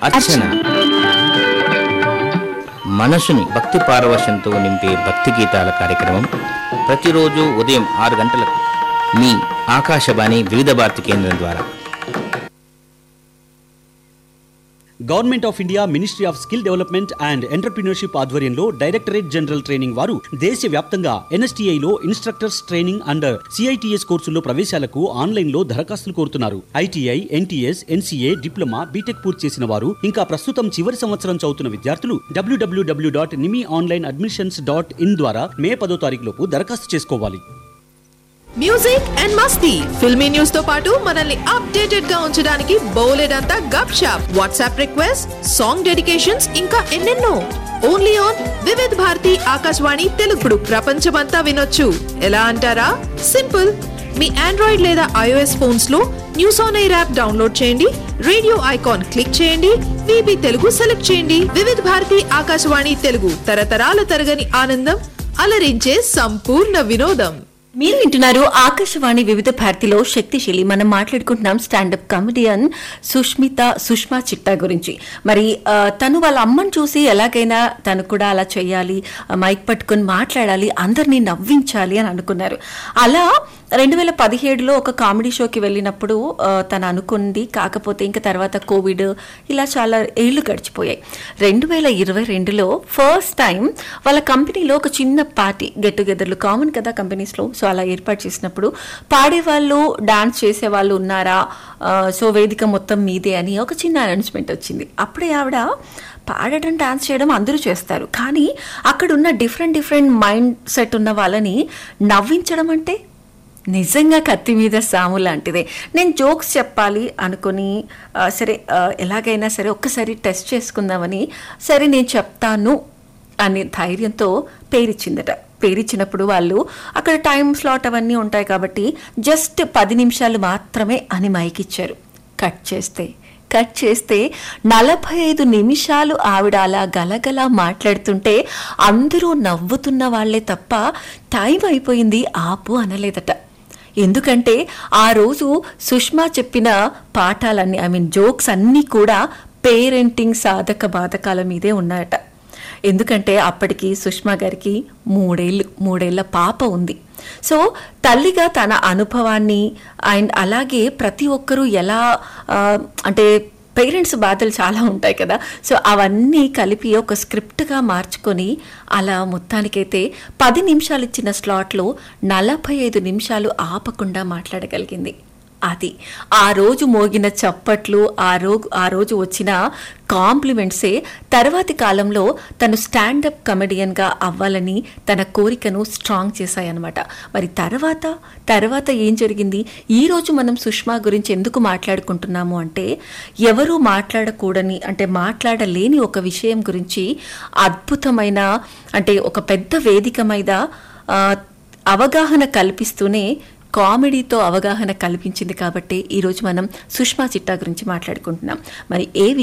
అర్చన మనసుని భక్తి పారవశంతో నింపే భక్తి గీతాల కార్యక్రమం ప్రతిరోజు ఉదయం ఆరు గంటలకు మీ ఆకాశవాణి వివిధ భారతి కేంద్రం ద్వారా government of India ministry of skill development and entrepreneurship ఆధ్వర్యంలో డైరెక్టరేట్ జనరల్ ట్రైనింగ్ వారు దేశవ్యాప్తంగా ఎన్ఎస్టీఐలో ఇన్స్ట్రక్టర్స్ ట్రైనింగ్ అండ్ సిఐటిఎస్ కోర్సుల్లో ప్రవేశాలకు ఆన్లైన్ లో దరఖాస్తులు కోరుతున్నారు ITI NTS NCA diploma BTech పూర్తి చేసిన వారు ఇంకా ప్రస్తుతం చివరి సంవత్సరం చదువుతున్న విద్యార్థులు డబ్ల్యూడబ్ల్యూడబ్ల్యూ dot nimi online admissions dot in ద్వారా మే పదో తారీఖు లోపు దరఖాస్తు చేసుకోవాలి మ్యూజిక్ అండ్ మస్తీ ఫిల్మీ న్యూస్ తో పాటు మనల్ని అప్డేటెడ్ గా ఉంచడానికి బోలెడంతా గప్ షాప్ వాట్సాప్ రిక్వెస్ట్ సాంగ్ డెడికేషన్స్ ఇంకా ఎన్నెన్నో ఓన్లీ ఆన్ వివిధ్ భారతి ఆకాశవాణి తెలుగుడు ప్రపంచమంతా వినొచ్చు ఎలా అంటారా సింపుల్ మీ ఆండ్రాయిడ్ లేదా ఐఓఎస్ ఫోన్స్ లో news on air app download చేయండి రేడియో ఐకాన్ క్లిక్ చేయండి విబి తెలుగు సెలెక్ట్ చేయండి వివిధ భారతి ఆకాశవాణి తెలుగు తరతరాల తరగని ఆనందం అలరించే సంపూర్ణ వినోదం మీరు వింటున్నారు ఆకాశవాణి వివిధ భారతిలో శక్తిశీలి మనం మాట్లాడుకుంటున్నాం స్టాండప్ కమెడియన్ సుష్మిత సుష్మా చిట్టా గురించి మరి ఆ, తను వాళ్ళ అమ్మని చూసి ఎలాగైనా తను కూడా అలా చేయాలి ఆ, మైక్ పట్టుకొని మాట్లాడాలి అందరినీ నవ్వించాలి అని అనుకున్నారు అలా రెండు వేల పదిహేడులో ఒక కామెడీ షోకి వెళ్ళినప్పుడు ఆ, తను అనుకుంది కాకపోతే ఇంకా తర్వాత కోవిడ్ ఇలా చాలా ఏళ్ళు గడిచిపోయాయి రెండు వేల ఇరవై రెండులో ఫస్ట్ టైం వాళ్ళ కంపెనీలో ఒక చిన్న పార్టీ గెట్ టుగెదర్లు కామన్ కదా కంపెనీస్లో సో అలా ఏర్పాటు చేసినప్పుడు పాడేవాళ్ళు డాన్స్ చేసేవాళ్ళు ఉన్నారా ఆ, సో వేదిక మొత్తం మీదే అని ఒక చిన్న అనౌన్స్మెంట్ వచ్చింది అప్పుడే ఆవిడ పాడటం డాన్స్ చేయడం అందరూ చేస్తారు కానీ అక్కడ ఉన్న డిఫరెంట్ డిఫరెంట్ మైండ్ సెట్ ఉన్న వాళ్ళని నవ్వించడం అంటే నిజంగా కత్తి మీద సాము లాంటిదే నేను జోక్స్ చెప్పాలి అనుకుని ఆ, సరే ఆ, ఎలాగైనా సరే ఒక్కసారి టెస్ట్ చేసుకుందామని సరే నేను చెప్తాను అనే ధైర్యంతో పేరిచ్చిందట పేరిచ్చినప్పుడు వాళ్ళు అక్కడ టైం స్లాట్ అవన్నీ ఉంటాయి కాబట్టి జస్ట్ పది నిమిషాలు మాత్రమే అని మైక్ ఇచ్చారు కట్ చేస్తే కట్ చేస్తే నలభై ఐదు నిమిషాలు ఆవిడ అలా గలగల మాట్లాడుతుంటే అందరూ నవ్వుతున్న వాళ్ళే తప్ప టైం అయిపోయింది ఆపు అనలేదట ఎందుకంటే ఆ రోజు సుష్మా చెప్పిన పాఠాలన్నీ ఐ మీన్ జోక్స్ అన్నీ కూడా పేరెంటింగ్ సాధక బాధకాల మీదే ఉన్నాయట ఎందుకంటే అప్పటికి సుష్మా గారికి మూడేళ్ళు మూడేళ్ల పాప ఉంది సో తల్లిగా తన అనుభవాన్ని అండ్ అలాగే ప్రతి ఒక్కరూ ఎలా ఆ, అంటే పేరెంట్స్ బాధలు చాలా ఉంటాయి కదా సో అవన్నీ కలిపి ఒక స్క్రిప్ట్గా మార్చుకొని అలా మొత్తానికైతే పది నిమిషాలు ఇచ్చిన స్లాట్లో నలభై ఐదు నిమిషాలు ఆపకుండా మాట్లాడగలిగింది అది ఆ రోజు మోగిన చప్పట్లు ఆ రోజు ఆ రోజు వచ్చిన కాంప్లిమెంట్సే తర్వాతి కాలంలో తను స్టాండప్ కమెడియన్గా అవ్వాలని తన కోరికను స్ట్రాంగ్ చేశాయన్నమాట మరి తర్వాత తర్వాత ఏం జరిగింది ఈ రోజు మనం సుష్మా గురించి ఎందుకు మాట్లాడుకుంటున్నాము అంటే ఎవరు మాట్లాడకూడని అంటే మాట్లాడలేని ఒక విషయం గురించి అద్భుతమైన అంటే ఒక పెద్ద వేదిక మీద ఆ, అవగాహన కల్పిస్తూనే కామెడీతో అవగాహన కల్పించింది కాబట్టి ఈరోజు మనం సుష్మా చిట్టా గురించి మాట్లాడుకుంటున్నాం మరి ఏ